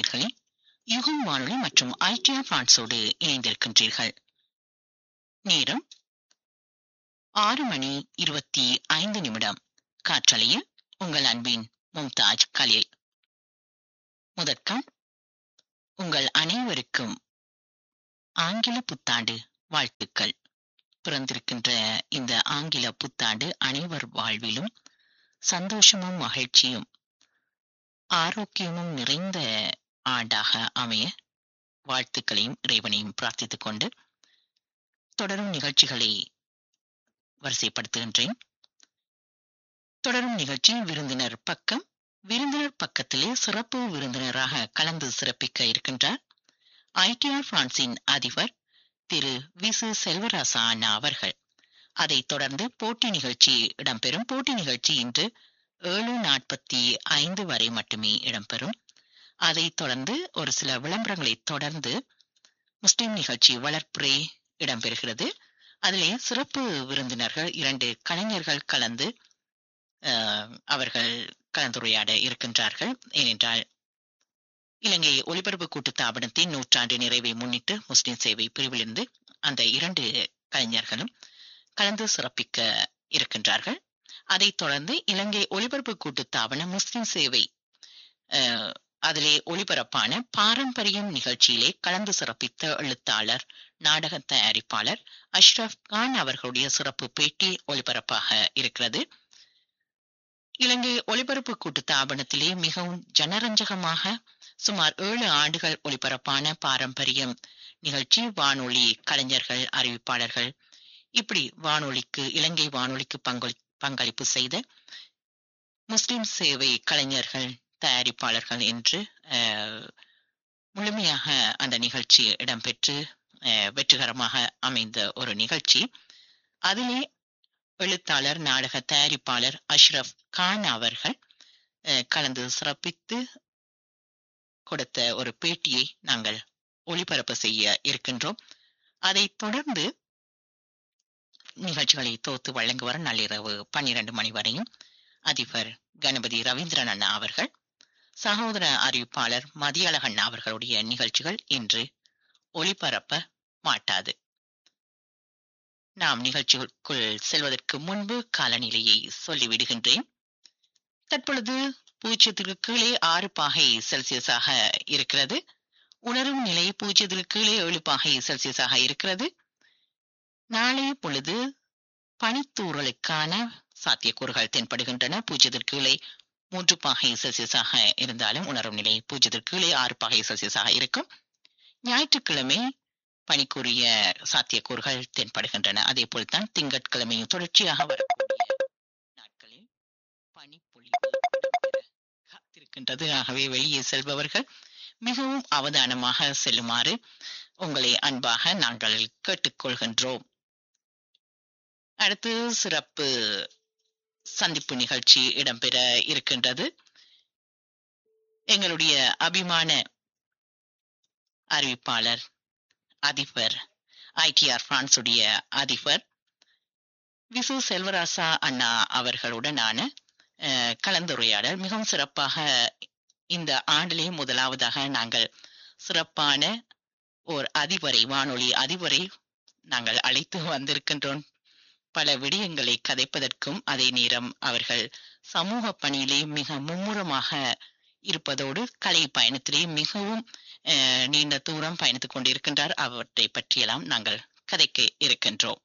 நேயர்களே யுகம் வானொலி மற்றும் ஐடிஆர் பிரான்ஸோடு இணைந்திருக்கின்றீர்கள் நேரம் ஆறு மணி இருபத்தி ஐந்து நிமிடம் காற்றலையில் உங்கள் அன்பின் மும்தாஜ் கலீல் முதற்கம் உங்கள் அனைவருக்கும் ஆங்கில புத்தாண்டு வாழ்த்துக்கள் பிறந்திருக்கின்ற இந்த ஆங்கில புத்தாண்டு அனைவர் வாழ்விலும் சந்தோஷமும் மகிழ்ச்சியும் ஆரோக்கியமும் நிறைந்த ஆண்டாக அமைய வாழ்த்துக்களையும் இறைவனையும் பிரார்த்தித்துக் கொண்டு தொடரும் நிகழ்ச்சிகளை வரிசைப்படுத்துகின்றேன் தொடரும் நிகழ்ச்சி விருந்தினர் பக்கம் விருந்தினர் பக்கத்திலே சிறப்பு விருந்தினராக கலந்து சிறப்பிக்க இருக்கின்றார் ஐடிஆர் பிரான்சின் அதிபர் திரு விசு செல்வராசா அண்ணா அவர்கள் அதைத் தொடர்ந்து போட்டி நிகழ்ச்சி இடம்பெறும் போட்டி நிகழ்ச்சி இன்று ஏழு நாற்பத்தி ஐந்து வரை மட்டுமே இடம்பெறும் அதைத் தொடர்ந்து ஒரு சில விளம்பரங்களை தொடர்ந்து முஸ்லிம் நிகழ்ச்சி வளர்ப்புரை இடம்பெறுகிறது அதிலே சிறப்பு விருந்தினர்கள் இரண்டு கலைஞர்கள் கலந்து அவர்கள் கலந்துரையாட இருக்கின்றார்கள் ஏனென்றால் இலங்கை ஒலிபரப்பு கூட்டு தாபனத்தின் நூற்றாண்டு நிறைவை முன்னிட்டு முஸ்லிம் சேவை பிரிவிலிருந்து அந்த இரண்டு கலைஞர்களும் கலந்து சிறப்பிக்க இருக்கின்றார்கள் அதைத் தொடர்ந்து இலங்கை ஒலிபரப்பு கூட்டு தாபனம் முஸ்லிம் சேவை அதிலே ஒளிபரப்பான பாரம்பரியம் நிகழ்ச்சியிலே கலந்து சிறப்பித்த எழுத்தாளர் நாடக தயாரிப்பாளர் அஷ்ரப் கான் அவர்களுடைய சிறப்பு பேட்டி ஒளிபரப்பாக இருக்கிறது இலங்கை ஒலிபரப்பு கூட்டு தாபனத்திலே மிகவும் ஜனரஞ்சகமாக சுமார் ஏழு ஆண்டுகள் ஒளிபரப்பான பாரம்பரியம் நிகழ்ச்சி வானொலி கலைஞர்கள் அறிவிப்பாளர்கள் இப்படி வானொலிக்கு இலங்கை வானொலிக்கு பங்களி பங்களிப்பு செய்த முஸ்லிம் சேவை கலைஞர்கள் தயாரிப்பாளர்கள் என்று முழுமையாக அந்த நிகழ்ச்சி இடம்பெற்று வெற்றிகரமாக அமைந்த ஒரு நிகழ்ச்சி அதிலே எழுத்தாளர் நாடக தயாரிப்பாளர் அஷ்ரப் கான் அவர்கள் கலந்து சிறப்பித்து கொடுத்த ஒரு பேட்டியை நாங்கள் ஒளிபரப்பு செய்ய இருக்கின்றோம் அதைத் தொடர்ந்து நிகழ்ச்சிகளை தோத்து வழங்குவார் நள்ளிரவு பன்னிரண்டு மணி வரையும் அதிபர் கணபதி ரவீந்திரன் அண்ணா அவர்கள் சகோதர அறிவிப்பாளர் மதியழகண்ணா அவர்களுடைய நிகழ்ச்சிகள் இன்று ஒளிபரப்ப மாட்டாது நாம் நிகழ்ச்சிக்குள் செல்வதற்கு முன்பு காலநிலையை சொல்லிவிடுகின்றேன் தற்பொழுது பூஜ்ஜியத்திற்கு கீழே ஆறு பாகை செல்சியஸாக இருக்கிறது உணரும் நிலை பூஜ்ஜியத்திற்கு கீழே ஏழு பாகை செல்சியஸாக இருக்கிறது நாளைய பொழுது பனித்தூறலுக்கான சாத்தியக்கூறுகள் தென்படுகின்றன பூஜ்ஜியத்திற்கு கீழே மூன்று பாகை செல்சியஸாக இருந்தாலும் உணரும் நிலை பூஜ்ஜியத்திற்கு கீழே ஆறு பாகை செல்சியஸாக இருக்கும் ஞாயிற்றுக்கிழமை பனிக்குரிய சாத்தியக்கூறுகள் தென்படுகின்றன அதே போல்தான் திங்கட்கிழமையும் தொடர்ச்சியாக வரக்கூடிய நாட்களில் பனிப்பொழிவு காத்திருக்கின்றது ஆகவே வெளியே செல்பவர்கள் மிகவும் அவதானமாக செல்லுமாறு உங்களை அன்பாக நாங்கள் கேட்டுக்கொள்கின்றோம் அடுத்து சிறப்பு சந்திப்பு நிகழ்ச்சி இடம்பெற இருக்கின்றது எங்களுடைய அபிமான அறிவிப்பாளர் அதிபர் ஐடிஆர் பிரான்சுடைய அதிபர் விசு செல்வராசா அண்ணா அவர்களுடனான கலந்துரையாடல் மிகவும் சிறப்பாக இந்த ஆண்டிலே முதலாவதாக நாங்கள் சிறப்பான ஓர் அதிபரை வானொலி அதிபரை நாங்கள் அழைத்து வந்திருக்கின்றோம் பல விடயங்களை கதைப்பதற்கும் அதே நேரம் அவர்கள் சமூக பணியிலே மிக மும்முரமாக இருப்பதோடு கலை பயணத்திலே மிகவும் நீண்ட தூரம் பயணித்துக் கொண்டிருக்கின்றார் அவற்றை பற்றியெல்லாம் நாங்கள் கதைக்க இருக்கின்றோம்